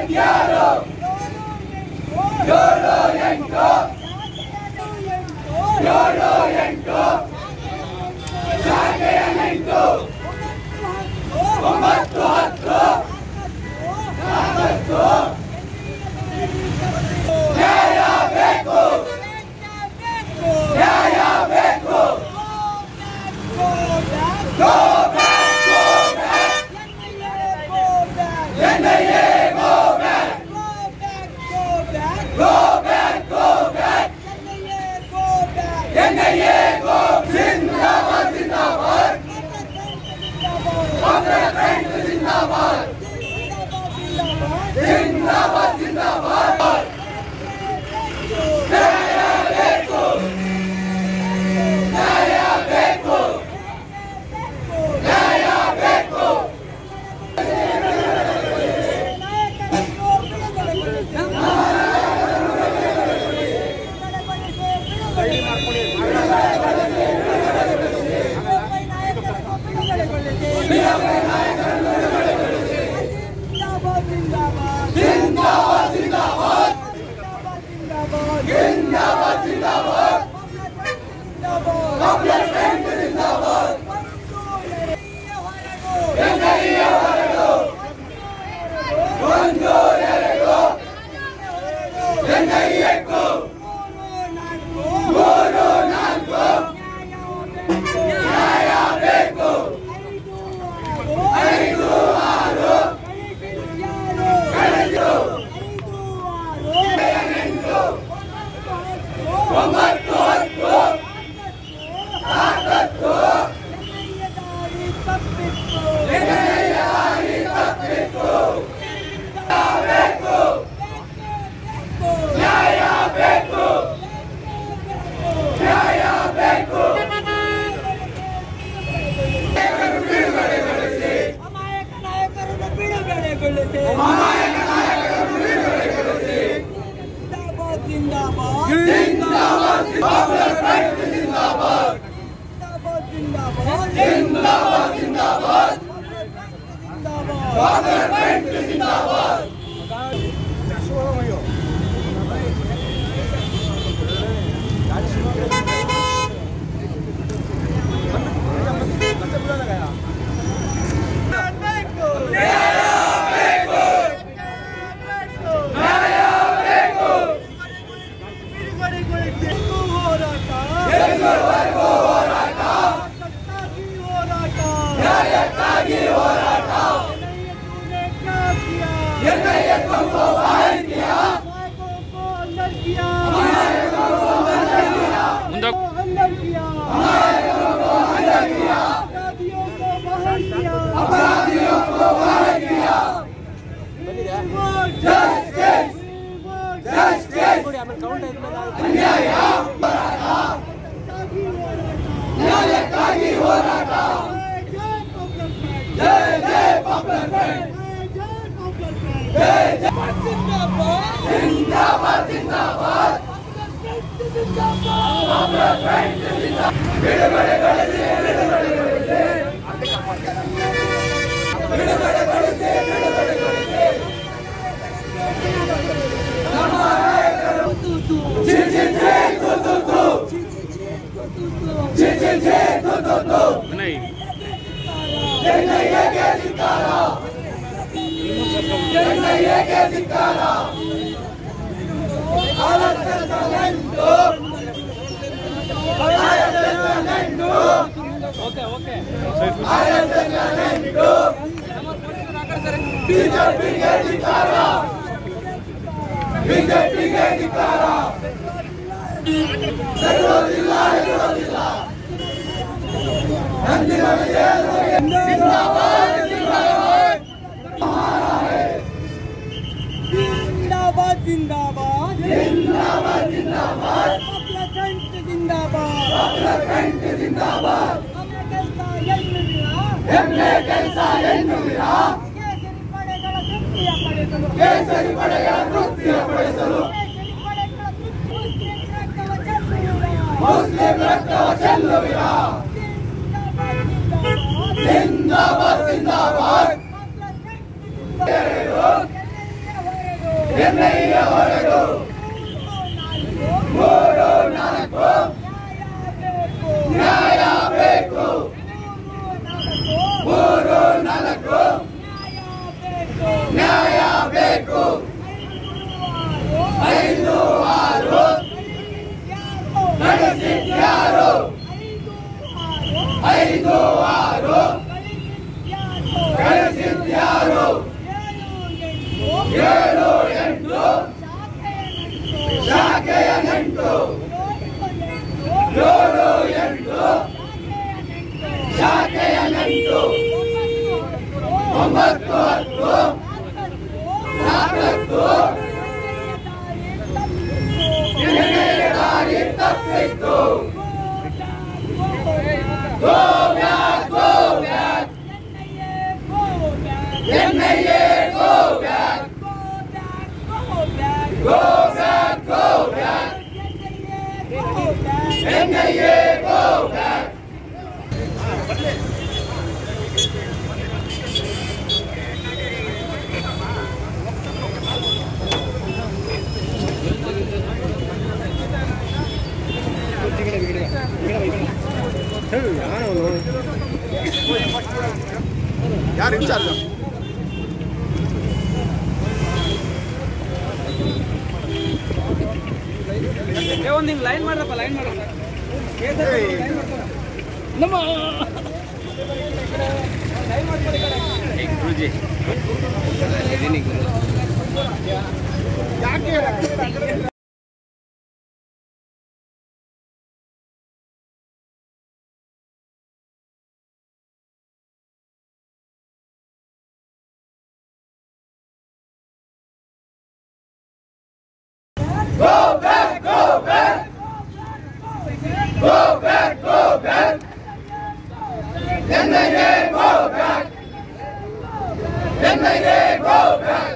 ಅಮಾಯಕ ನಾಯಕರನ್ನು ಬಿಡುಗಡೆಗೊಳಿಸಿ ಜಿಂದಾಬಾದ್ ಜಿಂದಾಬಾದ್ ಜಿಂದಾಬಾದ್ ಜಿಂದಾಬಾದ್ ಜಿಂದಾಬಾದ್ ಜಿಂದಾಬಾದ್ ಮುಂದೆ अंदर किया अंदर किया अपराधियों को बाहर किया अपराधियों को बाहर किया जस्टिस जस्टिस अन्याय न्याಯಕ್ಕಾಗಿ ಹೋರಾಟ ಜಯ ಜಯ ಪಾಪ್ಯುಲರ್ ಫ್ರಂಟ್ ಜಯ ಪಾಪ್ಯುಲರ್ ಫ್ರಂಟ್ ಜಯ ಜಯ ಜಿಂದಾಬಾದ್ ಜಿಂದಾಬಾದ್ ಜಿಂದಾಬಾದ್ ವಿನಯ್ जिंदाबाद जिंदाबाद जिंदाबाद जिंदाबाद अपना फ्रंट जिंदाबाद अपना फ्रंट जिंदाबाद हमने ಕೆಲಸ ಎನ್ನುವಿರಾ ಎಮ್ಮೆ ಕೆಲಸ ಎನ್ನುವಿರಾ ಕೇಸರಿ ಪಡೆಗಳ ತೃಪ್ತಿಯ ಪಡೆಸಲು ಕೇಸರಿ ಪಡೆಗಳ ತೃಪ್ತಿಯ ಪಡೆಸಲು ಕೇಸರಿ ಪಡೆಗಳ ತೃಪ್ತಿ ಮುಸ್ಲಿಂ ರಕ್ತವ ಚೆಲ್ಲುವಿರಾ ಮುಸ್ಲಿಂ ರಕ್ತವ ಚೆಲ್ಲುವಿರಾ ಜಿಂದಾಬಾದ್ ಜಿಂದಾಬಾದ್ ಜಿಂದಾಬಾದ್ ಐದು ಆರು ಕಳಿಸಿದ್ಯಾರು ಏಳು ಎಂಟು ಶಾಖೆಯ ನಂಟು ಏಳು ಎಂಟು ಶಾಖೆಯ ನಂಟು ಒಂಬತ್ತು ಹತ್ತು ನಾಲ್ಕು ನಿನಗೆ ದಾರಿ ತಪ್ಪಿತ್ತು go back go back NIA go back go back go back NIA go back ಯಾರು ಇನ್ಚಾರ್ಜ್ ಒಂದು ಹಿಂಗೆ ಲೈನ್ ಮಾಡ್ರಪ್ಪ ಲೈನ್ ಮಾಡ್ರಪ್ಪ ನಮ್ಮ ಗುರುಜಿ ಇದೀನಿ ಗುರು Go back, go back. Go back, go back. NIA, go back. NIA, go back.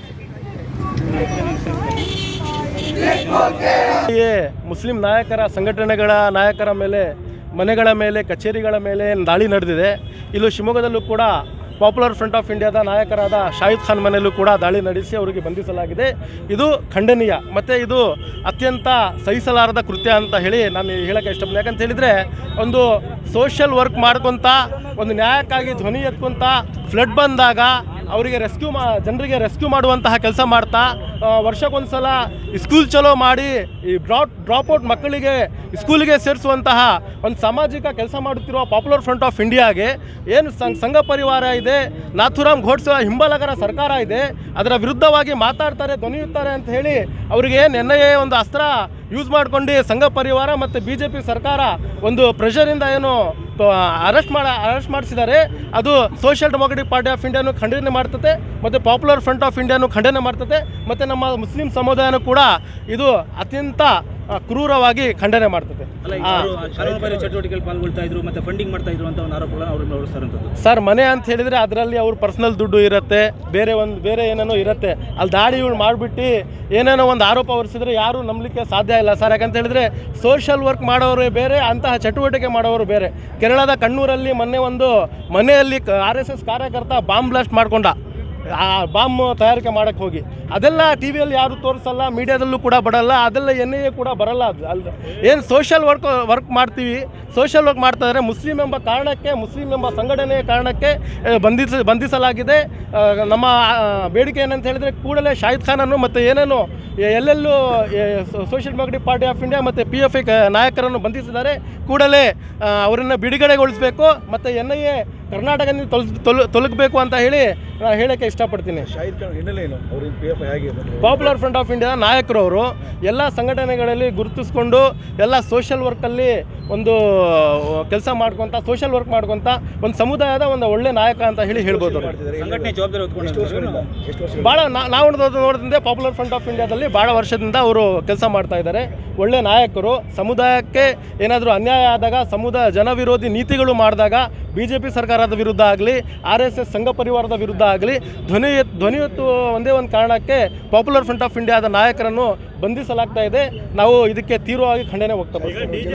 ಈ ಮುಸ್ಲಿಂ ನಾಯಕರ ಸಂಘಟನೆಗಳ ನಾಯಕರ ಮೇಲೆ ಮನೆಗಳ ಮೇಲೆ ಕಚೇರಿಗಳ ಮೇಲೆ ದಾಳಿ ನಡೆದಿದೆ ಇಲ್ಲೂ ಶಿವಮೊಗ್ಗದಲ್ಲೂ ಕೂಡ ಪಾಪ್ಯುಲರ್ ಫ್ರಂಟ್ ಆಫ್ ಇಂಡಿಯಾದ ನಾಯಕರಾದ ಶಾಹಿದ್ ಖಾನ್ ಮನೆಯಲ್ಲೂ ಕೂಡ ದಾಳಿ ನಡೆಸಿ ಅವರಿಗೆ ಬಂಧಿಸಲಾಗಿದೆ ಇದು ಖಂಡನೀಯ ಮತ್ತು ಇದು ಅತ್ಯಂತ ಸಹಿಸಲಾರದ ಕೃತ್ಯ ಅಂತ ಹೇಳಿ ನಾನು ಹೇಳೋಕ್ಕೆ ಇಷ್ಟಪಡ್ತೀನಿ ಯಾಕಂತ ಹೇಳಿದರೆ ಒಂದು ಸೋಷಿಯಲ್ ವರ್ಕ್ ಮಾಡ್ಕೊತ ಒಂದು ನ್ಯಾಯಕ್ಕಾಗಿ ಧ್ವನಿ ಎತ್ಕೊಂತ ಫ್ಲಡ್ ಬಂದಾಗ ಅವರಿಗೆ ರೆಸ್ಕ್ಯೂ ಮಾ ಜನರಿಗೆ ರೆಸ್ಕ್ಯೂ ಮಾಡುವಂತಹ ಕೆಲಸ ಮಾಡ್ತಾ ಆ, ವರ್ಷಕ್ಕೊಂದ್ಸಲ ಸ್ಕೂಲ್ ಚಲೋ ಮಾಡಿ ಈ ಡ್ರಾಪ್ ಡ್ರಾಪ್ಔಟ್ ಮಕ್ಕಳಿಗೆ ಸ್ಕೂಲಿಗೆ ಸೇರಿಸುವಂತಹ ಒಂದು ಸಾಮಾಜಿಕ ಕೆಲಸ ಮಾಡುತ್ತಿರುವ ಪಾಪ್ಯುಲರ್ ಫ್ರಂಟ್ ಆಫ್ ಇಂಡಿಯಾಗೆ ಏನು ಸಂಘ ಸಂಘ ಪರಿವಾರ ಇದೆ ನಾಥುರಾಮ್ ಘೋಡ್ಸೆ ಹಿಂಬಲಕರ ಸರ್ಕಾರ ಇದೆ ಅದರ ವಿರುದ್ಧವಾಗಿ ಮಾತಾಡ್ತಾರೆ ಧ್ವನಿಯುತ್ತಾರೆ ಅಂತ ಹೇಳಿ ಅವರಿಗೆ ನೆನ್ನೆಯೇ ಒಂದು ಅಸ್ತ್ರ ಯೂಸ್ ಮಾಡ್ಕೊಂಡು ಸಂಘ ಪರಿವಾರ ಮತ್ತು ಬಿ ಜೆ ಪಿ ಸರ್ಕಾರ ಒಂದು ಪ್ರೆಷರಿಂದ ಏನು ಅರೆಸ್ಟ್ ಮಾಡ ಅರೆಸ್ಟ್ ಮಾಡಿಸಿದ್ದಾರೆ ಅದು ಸೋಷಿಯಲ್ ಡೆಮೋಕ್ರೆಟಿಕ್ ಪಾರ್ಟಿ ಆಫ್ ಇಂಡಿಯಾನು ಖಂಡನೆ ಮಾಡ್ತದೆ ಮತ್ತು ಪಾಪ್ಯುಲರ್ ಫ್ರಂಟ್ ಆಫ್ ಇಂಡಿಯಾನು ಖಂಡನೆ ಮಾಡ್ತದೆ ಮತ್ತು ನಮ್ಮ ಮುಸ್ಲಿಂ ಸಮುದಾಯನೂ ಕೂಡ ಇದು ಅತ್ಯಂತ ಆ, ಕ್ರೂರವಾಗಿ ಖಂಡನೆ ಮಾಡ್ತದೆ ಅಲ್ಲ ಈಗ ಆ, ಅವರು ಕಾನೂನುಬಾಹಿರ ಚಟುವಟಿಕೆಯಲ್ಲಿ ಪಾಲ್ಗೊಳ್ತಾ ಇದ್ರು ಮತ್ತೆ ಫಂಡಿಂಗ್ ಮಾಡ್ತಾ ಇದ್ರು ಅಂತ ಒಂದು ಆರೋಪಗಳನ್ನು ಅವ್ರನ್ನ ಹೊರಿಸ್ತಾರಂಥದ್ದು ಸರ್ ಮನೆ ಅಂತ ಹೇಳಿದರೆ ಅದರಲ್ಲಿ ಅವ್ರ ಪರ್ಸ್ನಲ್ ದುಡ್ಡು ಇರುತ್ತೆ ಬೇರೆ ಒಂದು ಬೇರೆ ಏನೇನೋ ಇರುತ್ತೆ ಅಲ್ಲಿ ದಾಳಿಗಳು ಮಾಡಿಬಿಟ್ಟು ಏನೇನೋ ಒಂದು ಆರೋಪ ಹೊರಿಸಿದ್ರೆ ಯಾರೂ ನಂಬಲಿಕ್ಕೆ ಸಾಧ್ಯ ಇಲ್ಲ ಸರ್ ಯಾಕಂತ ಹೇಳಿದ್ರೆ ಸೋಷಿಯಲ್ ವರ್ಕ್ ಮಾಡೋರು ಬೇರೆ ಅಂತಹ ಚಟುವಟಿಕೆ ಮಾಡೋರು ಬೇರೆ ಕೇರಳದ ಕಣ್ಣೂರಲ್ಲಿ ಮೊನ್ನೆ ಒಂದು ಮನೆಯಲ್ಲಿ ಆರ್ ಎಸ್ ಎಸ್ ಕಾರ್ಯಕರ್ತ ಬಾಂಬ್ ಬ್ಲಾಸ್ಟ್ ಮಾಡ್ಕೊಂಡ ಆ ಬಾಂಬ್ ತಯಾರಿಕೆ ಮಾಡೋಕ್ಕೆ ಹೋಗಿ ಅದೆಲ್ಲ ಟಿ ವಿಯಲ್ಲಿ ಯಾರು ತೋರಿಸಲ್ಲ ಮೀಡಿಯಾದಲ್ಲೂ ಕೂಡ ಬರಲ್ಲ ಅದೆಲ್ಲ ಎನ್ ಐ ಎ ಕೂಡ ಬರಲ್ಲ ಅದು ಅಲ್ಲ ಏನು ಸೋಷಿಯಲ್ ವರ್ಕ್ ವರ್ಕ್ ಮಾಡ್ತೀವಿ ಸೋಷಿಯಲ್ ವರ್ಕ್ ಮಾಡ್ತಾ ಇದ್ದಾರೆ ಮುಸ್ಲಿಂ ಎಂಬ ಕಾರಣಕ್ಕೆ ಮುಸ್ಲಿಂ ಎಂಬ ಸಂಘಟನೆಯ ಕಾರಣಕ್ಕೆ ಆ, ಬಂಧಿಸ ಬಂಧಿಸಲಾಗಿದೆ ಆ, ನಮ್ಮ ಆ, ಬೇಡಿಕೆ ಏನಂತ ಹೇಳಿದರೆ ಕೂಡಲೇ ಶಾಹಿದ್ ಖಾನನ್ನು ಮತ್ತು ಏನೇನು ಎ- ಎಲ್ಲೆಲ್ಲೂ Social Democratic Party of India ಮತ್ತು ಪಿ ಎಫ್ ಐ ನಾಯಕರನ್ನು ಬಂಧಿಸಿದ್ದಾರೆ ಕೂಡಲೇ ಆ, ಅವರನ್ನು ಬಿಡುಗಡೆಗೊಳಿಸಬೇಕು ಮತ್ತು ಎನ್ ಐ ಎ ಕರ್ನಾಟಕದಿಂದ ತೊಲಗ್ ತೊಲ ತೊಲಗಬೇಕು ಅಂತ ಹೇಳಿ ನಾನು ಹೇಳೋಕ್ಕೆ ಇಷ್ಟಪಡ್ತೀನಿ ಶಾಹಿದ್ ಖಾನ್ ಹಿನ್ನೆಲೆ ಏನು ಅವ್ರ ಪಿ ಎಫ್ ಹೇಗೆ ಪಾಪ್ಯುಲರ್ ಫ್ರಂಟ್ ಆಫ್ ಇಂಡಿಯಾ ನಾಯಕರು ಅವರು ಎಲ್ಲ ಸಂಘಟನೆಗಳಲ್ಲಿ ಗುರುತಿಸ್ಕೊಂಡು ಎಲ್ಲ ಸೋಷಿಯಲ್ ವರ್ಕಲ್ಲಿ ಒಂದು ಕೆಲಸ ಮಾಡ್ಕೊತ ಸೋಷಿಯಲ್ ವರ್ಕ್ ಮಾಡ್ಕೊತ ಒಂದು ಸಮುದಾಯದ ಒಂದು ಒಳ್ಳೆ ನಾಯಕ ಅಂತ ಹೇಳಿ ಹೇಳ್ಬೋದು ಅವ್ರು. ಮಾಡ್ತಿದ್ದಾರೆ ಸಂಘಟನೆ ಜವಾಬ್ದಾರಿ ಎಷ್ಟು ವರ್ಷಗಳಿಂದ ಹೊತ್ಕೊಂಡು ಎಷ್ಟು ವರ್ಷ ಭಾಳ ನಾವು ನೋಡಿದ್ರೆ ಪಾಪ್ಯುಲರ್ ಫ್ರಂಟ್ ಆಫ್ ಇಂಡಿಯಾದಲ್ಲಿ ಭಾಳ ವರ್ಷದಿಂದ ಅವರು ಕೆಲಸ ಮಾಡ್ತಾ ಇದ್ದಾರೆ ಒಳ್ಳೆ ನಾಯಕರು ಸಮುದಾಯಕ್ಕೆ ಏನಾದರೂ ಅನ್ಯಾಯ ಆದಾಗ ಸಮುದಾಯ ಜನವಿರೋಧಿ ನೀತಿಗಳು ಮಾಡಿದಾಗ ಬಿ ಜೆ ಪಿ ಸರ್ಕಾರದ ವಿರುದ್ಧ ಆಗಲಿ ಆರ್ ಎಸ್ ಎಸ್ ಸಂಘ ಪರಿವಾರದ ವಿರುದ್ಧ ಆಗಲಿ ಧ್ವನಿ ಎತ್- ಧ್ವನಿ ಎತ್ತುವ ಒಂದೇ ಒಂದು ಕಾರಣಕ್ಕೆ ಪಾಪ್ಯುಲರ್ ಫ್ರಂಟ್ ಆಫ್ ಇಂಡಿಯಾದ ನಾಯಕರನ್ನು ಬಂಧಿಸಲಾಗ್ತಾ ಇದೆ ನಾವು ಇದಕ್ಕೆ ತೀವ್ರವಾಗಿ ಖಂಡನೆ ವ್ಯಕ್ತಪಡಿಸ್ತೀವಿ